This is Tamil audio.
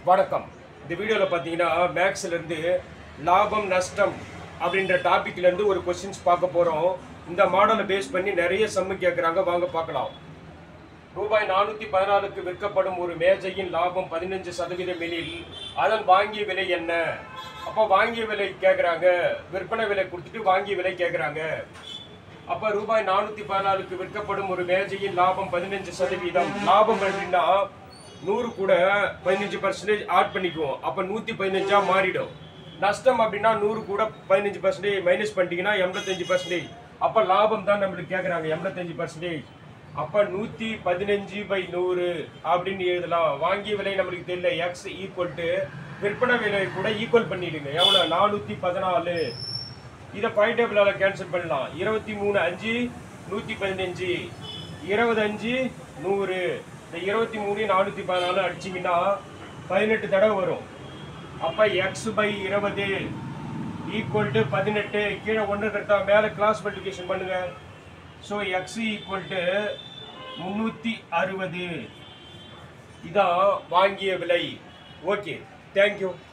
வணக்கம் இந்த வீடியோவில் பார்த்தீங்கன்னா மேக்ஸ்லேருந்து லாபம் நஷ்டம் அப்படின்ற டாபிக்லேருந்து ஒரு கொஸ்டின்ஸ் பார்க்க போகிறோம் இந்த மாடலை பேஸ் பண்ணி நிறைய சம்மு கேட்குறாங்க வாங்க பார்க்கலாம் ரூபாய் நானூற்றி பதினாலுக்கு விற்கப்படும் ஒரு மேஜையின் லாபம் பதினஞ்சு சதவீதம் எனில் அதன் வாங்கிய விலை என்ன அப்போ வாங்கிய விலை கேட்குறாங்க விற்பனை விலை கொடுத்துட்டு வாங்கிய விலை கேட்குறாங்க அப்போ ரூபாய் நானூற்றி பதினாலுக்கு விற்கப்படும் ஒரு மேஜையின் லாபம் பதினஞ்சு சதவீதம் லாபம் அப்படின்னா நூறு கூட பதினஞ்சு பர்சன்டேஜ் ஆட் பண்ணிக்குவோம் அப்போ நூற்றி பதினஞ்சா மாறிடும் நஷ்டம் அப்படின்னா நூறு கூட பதினஞ்சு பர்சன்டேஜ் மைனஸ் பண்ணிட்டீங்கன்னா எண்பத்தஞ்சு பர்சன்டேஜ் அப்போ லாபம் தான் நம்மளுக்கு கேட்குறாங்க எண்பத்தஞ்சு பர்சன்டேஜ் அப்போ நூற்றி பதினஞ்சு பை நூறு அப்படின்னு எழுதலாம் வாங்கிய விலை நம்மளுக்கு தெரியல எக்ஸ் ஈக்குவல் டு விற்பனை விலை கூட ஈக்குவல் பண்ணிடுங்க எவ்வளோ நானூற்றி பதினாலு இதை பாயிண்ட் டேபிளால் கேன்சல் பண்ணலாம் இருபத்தி மூணு அஞ்சு நூற்றி பதினஞ்சு இருபது அஞ்சு நூறு இந்த இருபத்தி மூணு நானூற்றி பதினாலு அடிச்சிங்கன்னா பதினெட்டு தடவை வரும் அப்போ எக்ஸ் பை இருபது ஈக்குவல் டு பதினெட்டு கீழே ஒன்று கரெக்டாக மேலே கிளாஸ் மல்டிபிகேஷன் பண்ணுங்க ஸோ எக்ஸ் ஈக்குவல் டு முந்நூற்றி அறுபது இதான் வாங்கிய விலை ஓகே தேங்க்யூ